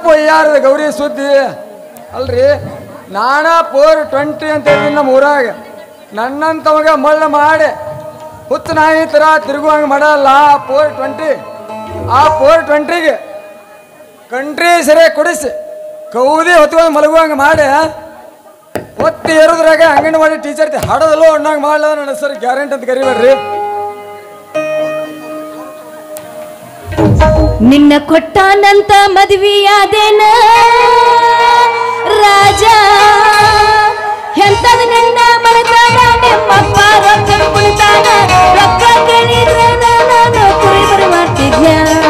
ಏನಪ್ಪ ಯಾರದ ಗೌರಿ ಸುದ್ದಿ ಅಲ್ರಿ ನಾನ ಫೋರ್ ಟ್ವೆಂಟಿ ಅಂತ ಹೇಳಿದ್ದೀನಿ ನಮ್ಮ ಊರಾಗ ನನ್ನಂತವಾಗ ಮಳ್ಳ ಮಾಡಿ ಹುತ್ತು ನಾಯಿ ಥರ ತಿರುಗುವಂಗೆ ಮಾಡಲ್ಲ ಫೋರ್ ಟ್ವೆಂಟಿ ಆ ಫೋರ್ ಟ್ವೆಂಟಿಗೆ ಕಂಟ್ರಿ ಸರಿ ಕೊಡಿಸಿ ಕೌದಿ ಹೊತ್ಕೊಂಡು ಮಲಗುವಂಗೆ ಮಾಡಿ ಒತ್ತಿ ಏರೋದ್ರಾಗ ಅಂಗನವಾಡಿ ಟೀಚರ್ ಹಡದಲ್ಲೋ ಅಣ್ಣಂಗೆ ಮಾಡಲ್ಲ ನನ್ನ ಸರ್ ಗ್ಯಾರಂಟಿ ಅಂತ ಕರಿಬೇಡ್ರಿ ನಿನ್ನ ಕೊಟ್ಟಾನಂತ ಮದುವೆಯಾದೇನ ರಾಜ ಎಂತದ ನಿನ್ನ ಮನೆತಾನ ನಿಮ್ಮಪ್ಪ ರೊಕ್ಕ ಕುಣಿತಾನ ರೊಕ್ಕ ಕೇಳಿದ್ರೆ ನಾನು ಕುರಿ ಬರಿ ಮಾಡ್ತಿದ್ಯ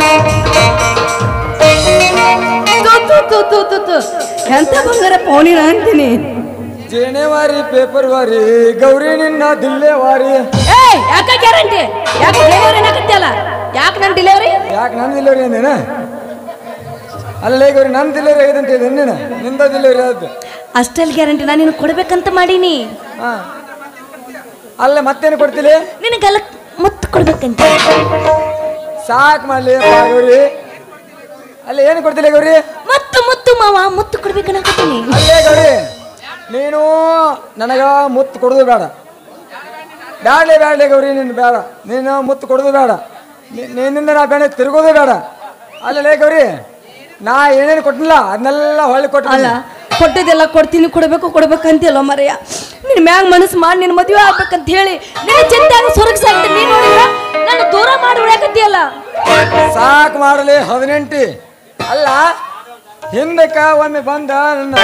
ತು, ತು, ತು, ತು, ತು, ತು. ಎಂತ ಬಂಗಾರ ಪೌಣಿನ ಅಂತೀನಿ ಜೇನೆವಾರಿ ಪೇಪರ್ ವಾರಿ ಗೌರಿ ನಿನ್ನ ದಿಲ್ಲೆ ವಾರಿ ಏಯ್ ಯಾಕ ಗ್ಯಾರಂಟಿ ಯಾಕೆ ಡೆಲಿವರಿ ಏನಾಗತ್ತಲ್ಲ ಯಾಕೆ ನನ್ನ ಡೆಲಿವರಿ ಯಾಕೆ ನನ್ನ ಡಿಲಿವರಿ ಅಂದೇನ ಅಲ್ಲೇ ಗೌರಿ ನನ್ನ ಡಿಲಿವರಿ ಆಗಿದೆ ಅಂತ ಹೇಳಿದೆ ನೀನು ನಿಂದ ಡಿಲಿವರಿ ಆದದ್ದು ಅಷ್ಟಲ್ಲಿ ಗ್ಯಾರಂಟಿ ನಾನು ನಿನಗೆ ಕೊಡ್ಬೇಕಂತ ಮಾಡೀನಿ ಹಾಂ ಅಲ್ಲೇ ಮತ್ತೇನು ಕೊಡ್ತೀಲಿ ನಿನಗೆಲ್ಲ ಮುತ್ತು ಕೊಡ್ಬೇಕಂತ ಸಾಕು ಮಾಡಲಿ ಗೌರಿ ಅಲ್ಲೇ ಏನು ಕೊಡ್ತಿಲ್ಲ ಗೌರಿ ಮುತ್ತು ಮುತ್ತು ಮಾವ ಮುತ್ತು ಕೊಡ್ಬೇಕನ್ನಕತ್ತೀನಿ ಅಲ್ಲೇ ಗೌರಿ ನೀನು ನನಗ ಮುತ್ತು ಕೊಡೋದು ಬೇಡ ಬ್ಯಾಡಲೇ ಬ್ಯಾಡಲೇ ಗೌರಿ ನೀನು ಬೇಡ ನೀನು ಮುತ್ತು ಕೊಡೋದು ಬೇಡ ನೀ- ನಿನ್ನಿಂದ ನಾ ಬೇಡ ತಿರುಗೋದು ಬೇಡ ಅಲ್ಲೇ ಗೌರಿ ನಾ ಏನೇನು ಕೊಟ್ಟಿಲ್ಲ ಅದನ್ನೆಲ್ಲ ಹೊಳ್ಳಿ ಅಲ್ಲ ಕೊಟ್ಟಿಲ್ಲ ಕೊಟ್ಟಿದ್ದೆಲ್ಲ ಕೊಡ್ತೀನಿ ಕೊಡ್ಬೇಕು ಕೊಡ್ಬೇಕಂತಿಲ್ಲ ಮರೆಯ ನಿನ್ ಮ್ಯಾಗ ಮನಸ್ಸು ಮಾಡಿ ನಿನ್ ಮದುವೆ ಆಗ್ಬೇಕಂತ ಹೇಳಿ ನಿನ್ನ ಚಿಂತಾಗ ಸೊರಗ್ಸಾಕ್ತ ನೀನ್ ನೋಡಿದ್ರ ನನ್ನ ದೂರ ಮಾಡಿ ಉಳ್ಯಾಕತ್ತೀಯಲ್ಲ ಸಾಕು ಮಾಡಲಿ ಹದಿನೆಂಟಿ ಅಲ್ಲ ಹಿಂದಕ್ಕ ಒಮ್ಮೆ ಬಂದ ನನ್ನ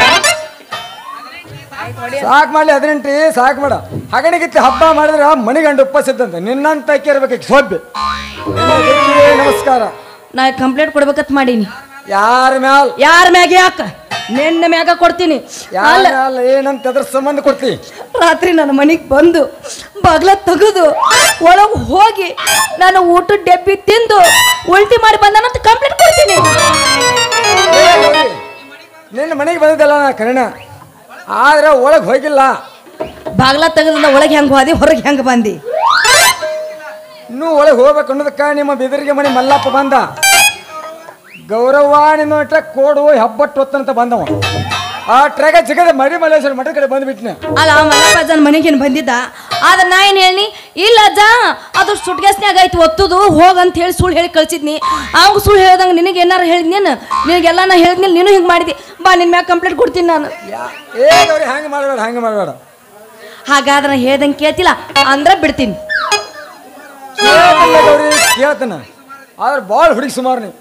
ಸಾಕು ಮಾಡಲಿ ಹದಿನೆಂಟಿ ಸಾಕು ಮಾಡ ಹಗಣಿಗಿತ್ತಿ ಹಬ್ಬ ಮಾಡಿದ್ರೆ ಮಣಿಗಂಡು ಉಪವಾಸ ಇದ್ದಂತ ನಿನ್ನಂತ ಇರ್ಬೇಕು ಸೊಬ್ಬೆ ನಿನ್ನ ದೇವಿಗೆ ನಮಸ್ಕಾರ ನಾ ಕಂಪ್ಲೇಂಟ್ ಕೊಡ್ಬೇಕಂತ ಮಾಡೀನಿ ಯಾರ ಮ್ಯಾಲ್ ಯಾರ ಮ್ಯಾಗ ಯಾಕ ನಿನ್ನ ಮ್ಯಾಗ ಕೊಡ್ತೀನಿ ಯಾರ ಅಲ್ಲ ಮ್ಯಾಲ್ ಏನಂತ ಅದ್ರ ಸಂಬಂಧ ಕೊಡ್ತಿ ರಾತ್ರಿ ನನ್ನ ಮನೆಗೆ ಬಂದು ಬಾಗ್ಲ ತೆಗೆದು ಒಳಗೆ ಹೋಗಿ ನಾನು ಊಟದ ಡಬ್ಬಿ ತಿಂದು ಉಲ್ಟಿ ಮಾಡಿ ಬಂದಾನಂತ ಕಂಪ್ಲೇಂಟ್ ಕೊಡ್ತೀನಿ ಏ ಗೌರಿ, ನಿನ್ನ ಮನೆಗೆ ಬಂದಿದ್ದಲ್ಲ ನಾ ಕರ್ಣ ಆದ್ರೆ ಒಳಗೆ ಹೋಗಿಲ್ಲ ಬಾಗ್ಲ ತೆಗೆದಿಂದ ಒಳಗೆ ಹೆಂಗೆ ಹೋದಿ ಹೊರಗೆ ಹೆಂಗೆ ಬಂದಿ ಇನ್ನೂ ಒಳಗೆ ಹೋಗ್ಬೇಕು ಅನ್ನೋದಕ್ಕ ನಿಮ್ಮ ಬೆದರಿಗೆ ಮನೆ ಮಲ್ಲಪ್ಪ ಬಂದ ಗೌರವ ನಿನ್ನ ಮಟ್ಟ ಕೋಡು ಹೆಬ್ಬಟ್ಟು ಹೊತ್ತಂತ ಬಂದವ ಆ ಟ್ರ್ಯಾಗ ಜಿಗದ ಮರಿ ಮಲ್ಲೇಶ್ವರ ಮಠದ ಕಡೆ ಬಂದ್ಬಿಟ್ನೆ ಅಲ್ಲ ಮಲ್ಲಪ್ಪ ಅಜ್ಜನ ಮನೆಗೇನು ಬಂದಿದ್ದ ಆದ್ರೆ ನಾ ಏನು ಹೇಳಿ ಇಲ್ಲ ಅಜ್ಜ ಅದು ಸುಟ್ಗ್ಯಾಸ್ನ್ಯಾಗ ಐತಿ ಒತ್ತುದು ಹೋಗಂತ ಹೇಳಿ ಸುಳ್ಳು ಹೇಳಿ ಕಳ್ಸಿದ್ನಿ ಅವಾಗ ಸುಳ್ಳು ಹೇಳ್ದಂಗೆ ನಿನಗೆ ಏನಾರು ಹೇಳಿದ್ನೇನು ನಿನಗೆಲ್ಲ ನಾ ಹೇಳಿದ್ನಿ ನೀನು ಹಿಂಗೆ ಮಾಡಿದಿ ಬಾ ನಿನ್ನ ಮ್ಯಾಗ ಕಂಪ್ಲೇಂಟ್ ಕೊಡ್ತೀನಿ ನಾನು ಯಾ- ಏ ಗೌರಿ ಹಂಗೆ ಮಾಡಬೇಡ ಹಂಗೆ ಮಾಡಬೇಡ ಹಾಗಾದ್ರೆ ನಾ ಹೇಳ್ದಂಗೆ ಕೇಳ್ತಿಲ್ಲ ಅಂದ್ರೆ ಬಿಡ್ತೀನಿ ಕೇಳ್ತಿಲ್ಲ ಗೌರಿ ಕೇಳ್ತಾನ ಆದ್ರೆ ಭಾಳ ಹುಡುಗಿ ಸುಮಾರು ನೀ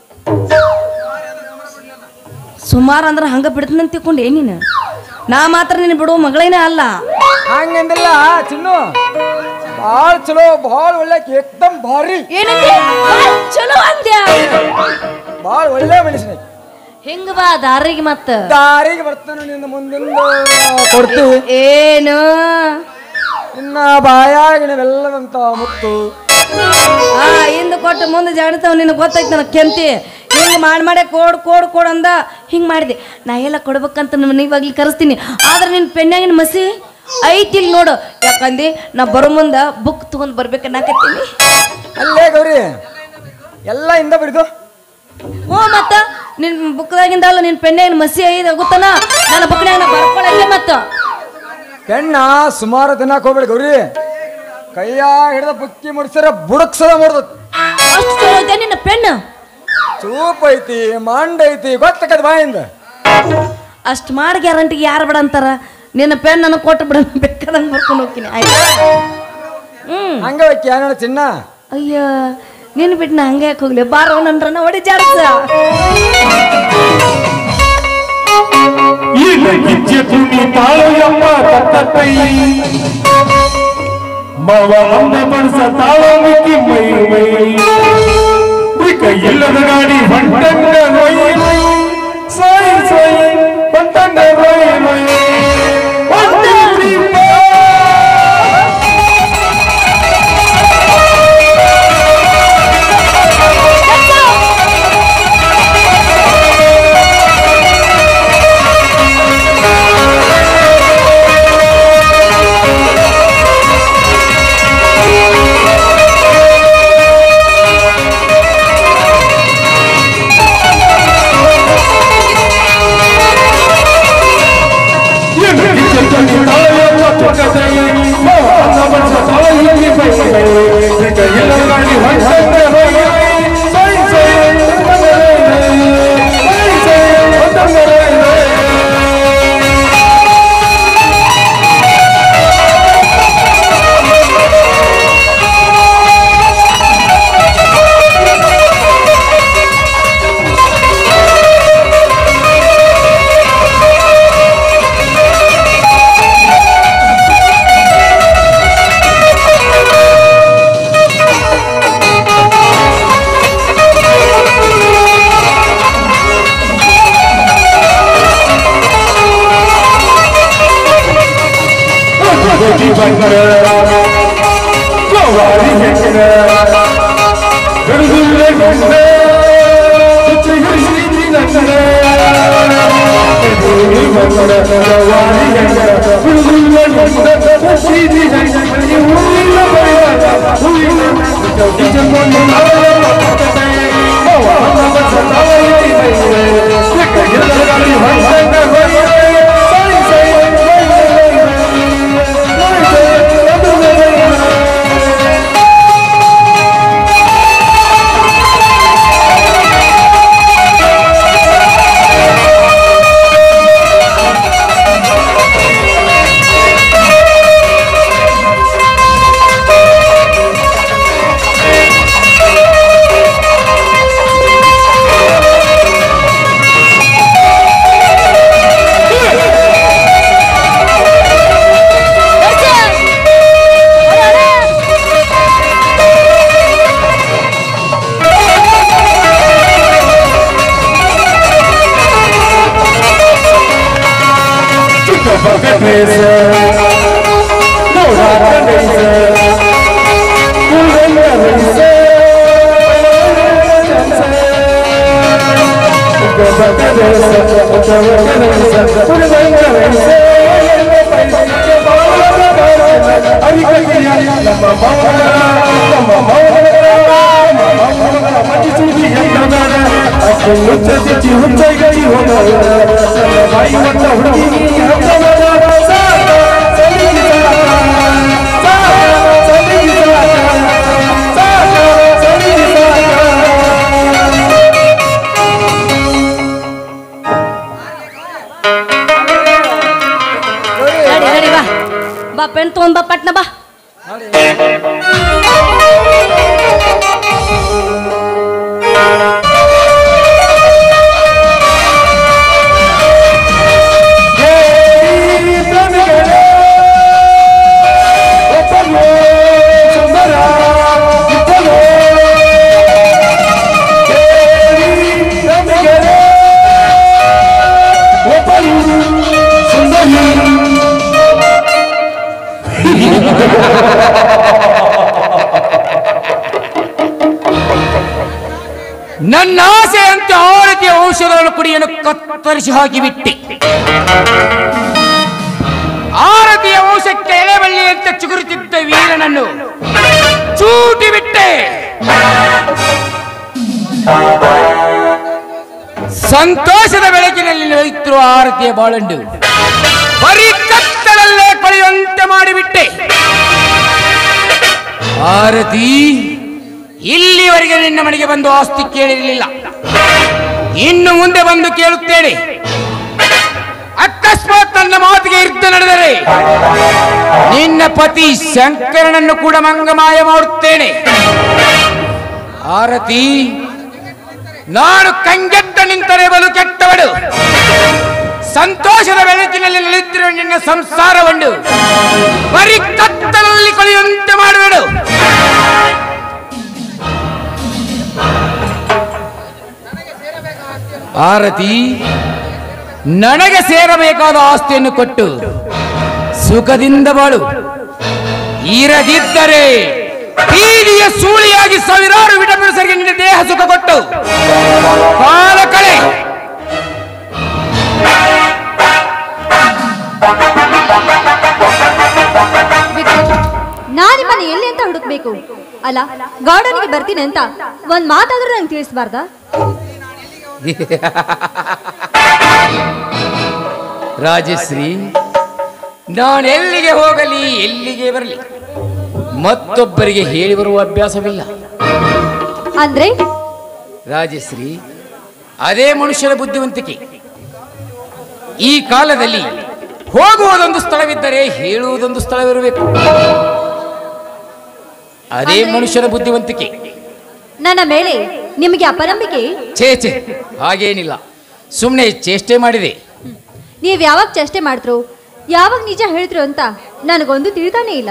ಸುಮಾರು ಅಂದ್ರೆ ಹಂಗೆ ಬಿಡ್ತೀನಿ ಅಂತ ತಿಳ್ಕೊಂಡೆ ನೀನು ನಾ ಮಾತ್ರ ನೀನು ಬಿಡುವ ಮಗಳೇನೇ ಅಲ್ಲ ಹಂಗಂದಿಲ್ಲ ಚಿನ್ನು ಭಾಳ ಚಲೋ ಭಾಳ ಒಳ್ಳೆ ಏಕ್ದಮ್ ಭಾರಿ ಏನಂತೆ ಚಲೋ ಅಂದ್ಯಾ ಭಾಳ ಒಳ್ಳೆ ಮನುಷ್ಯನ ಹೆಂಗ ಬಾ ದಾರಿಗೆ ಮತ್ತ ದಾರಿಗೆ ಬರ್ತಾನ ನಿನ್ನ ಮುಂದಿಂದ ಕೊಡ್ತೀವಿ ಏನು ನಿನ್ನ ಬಾಯಾಗ ನೀವೆಲ್ಲದಂತ ಮುತ್ತು ಆ ಹಿಂದ ಕೊಟ್ಟು ಮುಂದೆ ಜಾಡ್ತಾವ ನಿನಗೆ ಗೊತ್ತೈತಿ ನನಗೆ ಕೆಂತಿ ಹಿಂಗೆ ಮಾಡಿ ಮಾಡೇ ಕೋಡ್ ಕೋಡ್ ಕೋಡ್ ಅಂದ ಹಿಂಗೆ ಮಾಡಿದೆ ನಾ ಎಲ್ಲ ಕೊಡ್ಬೇಕಂತ ನಿಮ್ಮ ಇವಾಗ್ಲಿ ಕರೆಸ್ತೀನಿ ಆದ್ರೆ ನಿನ್ನ ಪೆನ್ನಾಗಿನ ಮಸಿ ಐತಿ ಇಲ್ಲಿ ನೋಡು ಯಾಕಂದಿ ನಾ ಬರೋ ಮುಂದೆ ಬುಕ್ ತೊಗೊಂಡು ಬರ್ಬೇಕನ್ನಾಕತ್ತೀನಿ ಅಲ್ಲೇ ಗೌರಿ ಎಲ್ಲ ಹಿಂದ ಬಿಡಿದು ಹ್ಞೂ ಮತ್ತ ನಿನ್ನ ಬುಕ್ದಾಗಿಂದ ಅಲ್ಲ ನಿನ್ನ ಪೆನ್ನಾಗಿನ ಮಸಿ ಐದು ಗೊತ್ತನ ನನ್ನ ಬುಕ್ನಾಗ ನಾ ಬರ್ಕೊಳಕ್ಕೆ ಮತ್ತ ಹೆಣ್ಣ ಸುಮಾರು ತಿನ್ನಕ್ ಹೋಗ್ಬೇಡಿ ಗೌರಿ ಕೈಯಾಗ ಹಿಡ್ದ ಬುಕ್ಕಿ ಮುಡ್ಸಿರ ಬುಡಕ್ಸದ ಮುಡ್ದ ಅಷ್ಟು ಚಲೋ ಐತೆ ನಿನ್ನ ಪೆನ್ ಚೂಪ್ ಐತಿ ಮಂಡ್ ಐತಿ ಗೊತ್ತಕ್ಕದ ಬಾಯಿಂದ ಅಷ್ಟು ಮಾಡಿ ಗ್ಯಾರಂಟಿಗೆ ಯಾರು ಬೇಡ ಅಂತಾರ ನಿನ್ನ ಪೆನ್ ನನಗೆ ಕೊಟ್ಟು ಬಿಡ ಬೇಕಾದಂಗೆ ಬರ್ಕೊಂಡು ಹೋಗ್ತೀನಿ ಆಯ್ತಾ ಹ್ಞೂ ಹಂಗ ಹೋಗಿ ಏನ ಚಿನ್ನ ಅಯ್ಯ ನೀನು ಬಿಟ್ಟು ನಾ ಹಂಗೆ ಯಾಕೆ ಹೋಗ್ಲಿ ಬಾರೋ ನನ್ರನ್ನ ಹೊಡಿ ಜಾಡ್ಸ ಈಗ ಗಿಜ್ಜೆ ತುಣಿ ತಾಳು ಎಂಬ ಕತ್ತೈ ಮವ ಅಮ್ಮ ಬಣಸ ತಾಳು ಮಿಕ್ಕಿ ಮೈ ಮೈ ಬಿಕ ಇಲ್ಲದ ಗಾಡಿ ಹೊಂಟಂಗ ರೊಯ್ ರೊಯ್ ಸಾಯ್ ಸಾಯ್ ಹೊಂಟಂಗ ರೊಯ್ ರೊಯ್ ಹೊಂಟಿದ್ರಿ ಬಾ. ಆ ನಡಿ ನಡಿ ಬಾ ಬಾ ಪೆನ್ ತಗೊಂಡ್ ಬಾ ಪಟ್ನ ಬಾ ನನ್ನ ಆಸೆಯಂತೆ ಆರತಿಯ ಔಷಧಗಳ ಕುಡಿಯನ್ನು ಕತ್ತರಿಸಿ ಹಾಕಿಬಿಟ್ಟೆ ಆರತಿಯ ವಂಶಕ್ಕೆ ಎಳೆಬಳ್ಳಿಯಂತೆ ಚಿಗುರುತ್ತಿದ್ದ ವೀರನನ್ನು ಚೂಟಿ ಬಿಟ್ಟೆ ಸಂತೋಷದ ಬೆಳಕಿನಲ್ಲಿ ನಡೆಯುತ್ತಿರುವ ಆರತಿಯ ಬಾಳಂಡು ಬರೀ ಕತ್ತಲಲ್ಲೇ ಕಳೆಯುವಂತೆ ಮಾಡಿಬಿಟ್ಟೆ ಆರತಿ ಇಲ್ಲಿವರೆಗೆ ನಿನ್ನ ಮನೆಗೆ ಬಂದು ಆಸ್ತಿ ಕೇಳಿರಲಿಲ್ಲ ಇನ್ನು ಮುಂದೆ ಬಂದು ಕೇಳುತ್ತೇನೆ ಅಕಸ್ಮಾತ್ ನನ್ನ ಮಾತಿಗೆ ಇರ್ತ ನಡೆದರೆ ನಿನ್ನ ಪತಿ ಶಂಕರನನ್ನು ಕೂಡ ಮಂಗಮಾಯ ಮಾಡುತ್ತೇನೆ ಆರತಿ ನಾನು ಕಂಗೆಟ್ಟ ನಿಂತರೆ ಬಲು ಕೆಟ್ಟವಳು ಸಂತೋಷದ ಬೆಳಕಿನಲ್ಲಿ ನಡೆಯುತ್ತಿರುವ ನಿನ್ನ ಸಂಸಾರವನ್ನು ಬರೀ ಕತ್ತಲಲ್ಲಿ ಕಳೆಯುವಂತೆ ಮಾಡುವೆಳು ಆರತಿ ನನಗೆ ಸೇರಬೇಕಾದ ಆಸ್ತಿಯನ್ನು ಕೊಟ್ಟು ಸುಖದಿಂದ ಬಾಳು ಇರದಿದ್ದರೆ ಬೀದಿಯ ಸೂಳಿಯಾಗಿ ಸಾವಿರಾರು ವಿಟಮಿನ್ಸರಿಗೆ ನಿನ್ನ ದೇಹ ಸುಖ ಕೊಟ್ಟು ಕಾಲ ಕಳೆ ನಾನು ನಿಮ್ಮನ್ನ ಎಲ್ಲಿ ಅಂತ ಹುಡುಕ್ಬೇಕು ಅಲ್ಲ ಗಾರ್ಡನ್ಗೆ ಬರ್ತೀನಿ ಅಂತ ಒಂದ್ ಮಾತಾದ್ರೂ ನಂಗೆ ತಿಳಿಸ್ಬಾರ್ದಾ ರಾಜಶ್ರೀ ನಾನು ಎಲ್ಲಿಗೆ ಹೋಗಲಿ ಎಲ್ಲಿಗೆ ಬರಲಿ ಮತ್ತೊಬ್ಬರಿಗೆ ಹೇಳಿ ಬರುವ ಅಭ್ಯಾಸವಿಲ್ಲ ಅಂದ್ರೆ ರಾಜಶ್ರೀ ಅದೇ ಮನುಷ್ಯನ ಬುದ್ಧಿವಂತಿಕೆ ಈ ಕಾಲದಲ್ಲಿ ಹೋಗುವುದೊಂದು ಸ್ಥಳವಿದ್ದರೆ ಹೇಳುವುದೊಂದು ಸ್ಥಳವಿರಬೇಕು ಅದೇ ಮನುಷ್ಯನ ಬುದ್ಧಿವಂತಿಕೆ ನನ್ನ ಮೇಲೆ ನಿಮಗೆ ಅಪನಂಬಿಕೆ ಛೇ ಛೇ ಹಾಗೇನಿಲ್ಲ ಸುಮ್ಮನೆ ಚೇಷ್ಟೆ ಮಾಡಿದೆ ನೀವ್ ಯಾವಾಗ ಚೇಷ್ಟೆ ಮಾಡಿದ್ರು ಯಾವಾಗ ನಿಜ ಹೇಳಿದ್ರು ಅಂತ ನನಗೊಂದು ತಿಳಿತಾನೇ ಇಲ್ಲ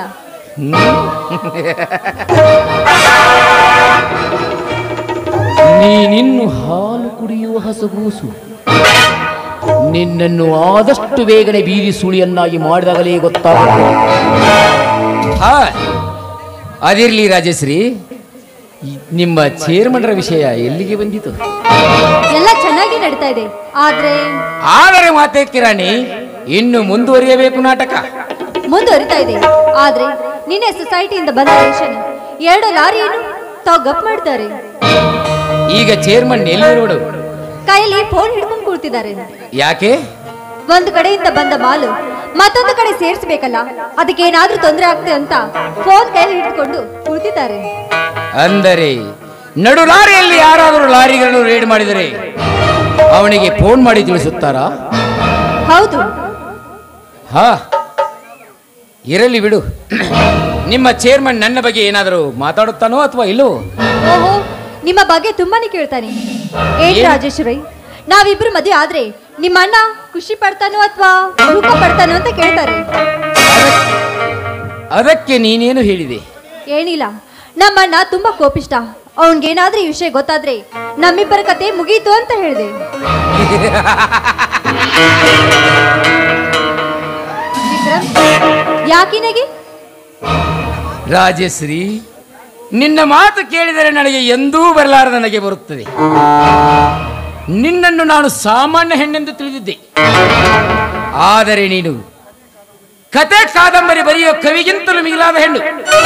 ನೀನಿನ್ನು ಹಾಲು ಕುಡಿಯುವ ಹಸಗೂಸು ನಿನ್ನನ್ನು ಆದಷ್ಟು ಬೇಗನೆ ಬೀದಿ ಸುಳಿಯನ್ನಾಗಿ ಮಾಡಿದಾಗಲೇ ಗೊತ್ತಾಗುತ್ತೆ ಹಾ ಅದಿರ್ಲಿ ರಾಜಶ್ರೀ ಈ- ನಿಮ್ಮ ಚೇರ್ಮನ್ರ ವಿಷಯ ಎಲ್ಲಿಗೆ ಬಂದಿತು ಎಲ್ಲ ಚೆನ್ನಾಗಿ ನಡೀತಾ ಇದೆ ಆದ್ರೆ ಆದರೆ ಮಾತೆ ಕಿರಾಣಿ ಇನ್ನು ಮುಂದುವರಿಯಬೇಕು ನಾಟಕ ಮುಂದುವರಿತಾ ಇದೆ ಆದ್ರೆ ನಿನ್ನೆ ಸೊಸೈಟಿಯಿಂದ ಬಂದ ರೇಷನ್ ಎರಡು ಲಾರಿಯನ್ನು ತಾವು ಗಪ್ ಮಾಡ್ತಾರೆ ಈಗ ಚೇರ್ಮನ್ ಎಲ್ಲಿ ನೋಡು ಕೈಯಲ್ಲಿ ಫೋನ್ ಹಿಡ್ಕೊಂಡು ಕೂಳ್ತಿದ್ದಾರೆ ಯಾಕೆ ಒಂದು ಕಡೆಯಿಂದ ಬಂದ ಮಾಲು ಮತ್ತೊಂದು ಕಡೆ ಸೇರಿಸಬೇಕಲ್ಲ ಅದಕ್ಕೆ ಏನಾದ್ರೂ ತೊಂದರೆ ಆಗ್ತದೆ ಅಂತ ಫೋನ್ ಕೈಯಲ್ಲಿ ಹಿಡ್ಕೊಂಡು ಕುಳಿತಿದ್ದಾರೆ ಅಂದರೆ ನಡು ಲಾರಿಯಲ್ಲಿ ಯಾರಾದರೂ ಲಾರಿಗಳನ್ನು ರೇಡ್ ಮಾಡಿದರೆ ಅವನಿಗೆ ಫೋನ್ ಮಾಡಿ ತಿಳಿಸುತ್ತಾರಾ ಹೌದು ಹಾ ಇರಲಿ ಬಿಡು ನಿಮ್ಮ ಚೇರ್ಮನ್ ನನ್ನ ಬಗ್ಗೆ ಏನಾದರೂ ಮಾತಾಡುತ್ತಾನೋ ಅಥವಾ ಇಲ್ಲೋ ಓಹೋ ನಿಮ್ಮ ಬಗ್ಗೆ ತುಂಬಾನೇ ಕೇಳ್ತಾನೆ ಏನ್ ಏನ್? ರಾಜೇಶ್ವರಿ ನಾವಿಬ್ರು ಮದುವೆ ಆದ್ರೆ ನಿಮ್ಮ ಅಣ್ಣ ಖುಷಿ ಪಡ್ತಾನೋ ಅಥವಾ ದುಃಖ ಪಡ್ತಾನೋ ಅಂತ ಕೇಳ್ತಾರೆ ಅದಕ್ಕೆ ನೀನೇನು ಹೇಳಿದೆ ಏನಿಲ್ಲ ನಮ್ಮ ಅಣ್ಣ ತುಂಬಾ ಕೋಪಿಷ್ಟ ಅವನ್ಗೇನಾದ್ರೂ ಈ ವಿಷಯ ಗೊತ್ತಾದ್ರೆ ನಮ್ಮಿಬ್ಬರ ಕತೆ ಮುಗೀತು ಅಂತ ಹೇಳಿದೆ ವಿಕ್ರಮ್ ಯಾಕಿನಗೆ ರಾಜಶ್ರೀ ನಿನ್ನ ಮಾತು ಕೇಳಿದರೆ ನನಗೆ ಎಂದೂ ಬರಲಾರದ ನನಗೆ ಬರುತ್ತದೆ ನಿನ್ನನ್ನು ನಾನು ಸಾಮಾನ್ಯ ಹೆಣ್ಣೆಂದು ತಿಳಿದಿದ್ದೆ ಆದರೆ ನೀನು ಕತೆ ಕಾದಂಬರಿ ಬರೆಯುವ ಕವಿಗಿಂತಲೂ ಮಿಗಿಲಾದ ಹೆಣ್ಣು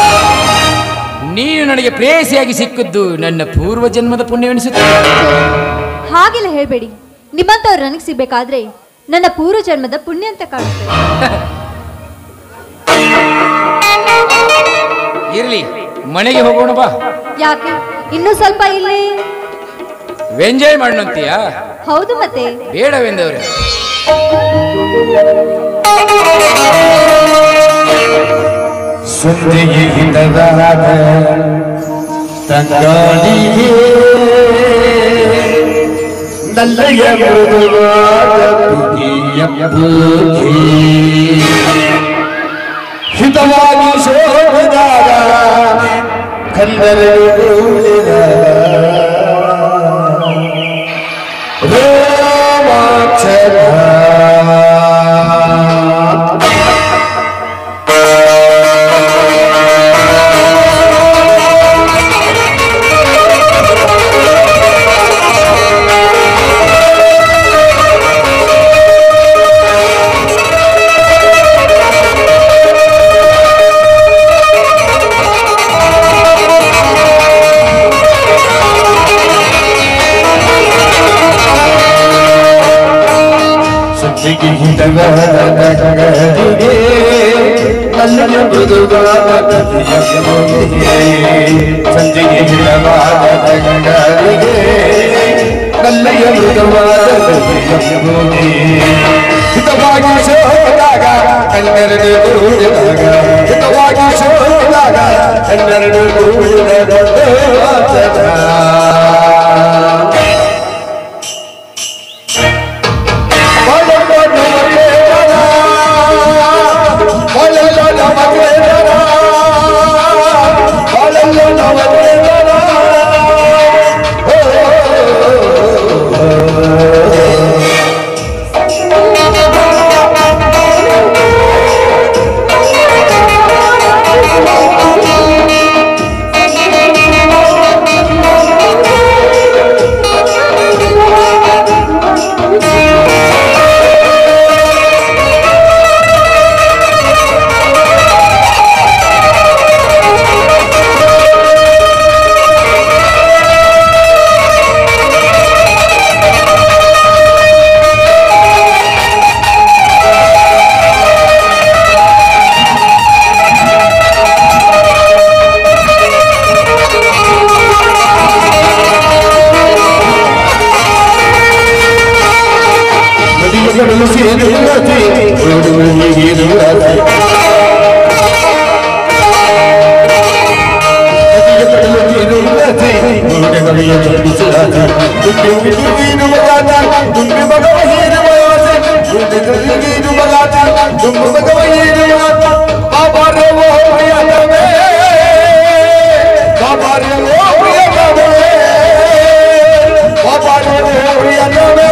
ನೀನು ನನಗೆ ಪ್ರೇಯಸಿಯಾಗಿ ಸಿಕ್ಕದ್ದು ನನ್ನ ಪೂರ್ವ ಜನ್ಮದ ಪುಣ್ಯವೆನಿಸುತ್ತದೆ ಹಾಗೆಲ್ಲ ಹೇಳ್ಬೇಡಿ ನಿಮ್ಮಂತವ್ರು ನನಗೆ ಸಿಗ್ಬೇಕಾದ್ರೆ ನನ್ನ ಪೂರ್ವ ಜನ್ಮದ ಪುಣ್ಯ ಅಂತ ಕಾಣುತ್ತೆ ಇರಲಿ ಮನೆಗೆ ಹೋಗೋಣ ಬಾ ಯಾಕೆ ಇನ್ನೂ ಸ್ವಲ್ಪ ಇಲ್ಲಿ ಎಂಜಾಯ್ ಮಾಡೋಣಂತೀಯಾ ಹೌದು ಮತ್ತೆ ಬೇಡವೆಂದವ್ರೆ ಸಂಜೆಗೆ ಹಿತವಾದ ತಂಗಾಳಿಗೆ ನಲ್ಲಯ ಮೃದುವಾದ ಪ್ರೀತಿಯ ಬೂದಿ. ಹಿತವಾಗಿ ಶೋಭದಾಗ ಕಲ್ಲರಳು ರೋಮಾಂಚನ ಸಂಜೆಗೆ ಹಿತವಾದ ಗಂಗಳಿಗೆ ನಲ್ಲನ ಮೃದುವಾದ ಕಥೆಯ ಬೋಧಿಗೆ. ಸಂಜೆಗೆ ಹಿತವಾದ ಗಂಗಳಿಗೆ ನಲ್ಲಯ ಮೃದುವಾದ ಕಥೆಯ ಬೋಧಿಗೆ. ಹಿತವಾಗಿ ಶೋಧದಾಗ ಕಣ್ಣೆರಡು ಕೂಡಿದಾಗ ಹಿತವಾಗಿ ಶೋಧದಾಗ ಕಣ್ಣೆರಡು ಕೂಡಿದಾಗ ವಾಚನ. ನದಿಗಳು ಸೇರುವುದೇ ಓಡುವುದಿರುವುದೇ. ನದಿಗಳು ಸೇರುವುದೇ ಓಡುವುದಿರುವುದೇ. ದುಂಬಿ ದುಂಬಿರುವುದಾದ, ದುಂಬಿ ಮಗವ ಹೀರುವಾದ, ದುಂಬಿ ದುಂಬಿರುವುದಾದ, ದುಂಬಿ ಮಗವ ಹೀರುವಾದ. ಬಾಬಾರೆ ಓ ಪ್ರಿಯತಮೇ, ಬಾಬಾರೆ ಓ ಪ್ರಿಯತಮೇ, ಬಾಬಾರೆ ಓ ಪ್ರಿಯತಮೇ.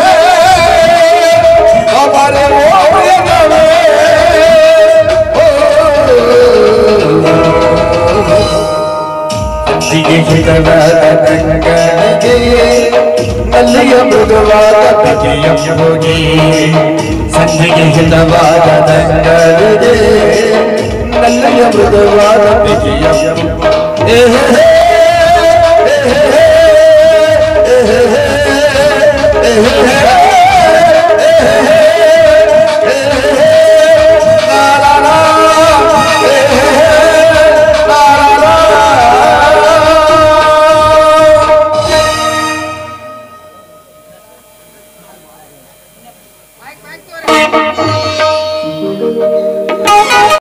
ಬಾಬಾರೆ ಓ ಪ್ರಿಯತಮೇ. ಓ, ಸಂಧಿಗೆ ಹಿತವಾದ ಕಂಕಣಿಗೆ ನಲ್ಲಿಯ ಮೃದುವಾದ ಬಗೆಯಂಬುಗೆ ಸಂಧಿಗೆ ಹಿತವಾದ ದಂಗಲಿದೆ ನಲ್ಲಿಯ ಮೃದುವಾದ ಬಗೆಯಂಬು ಏ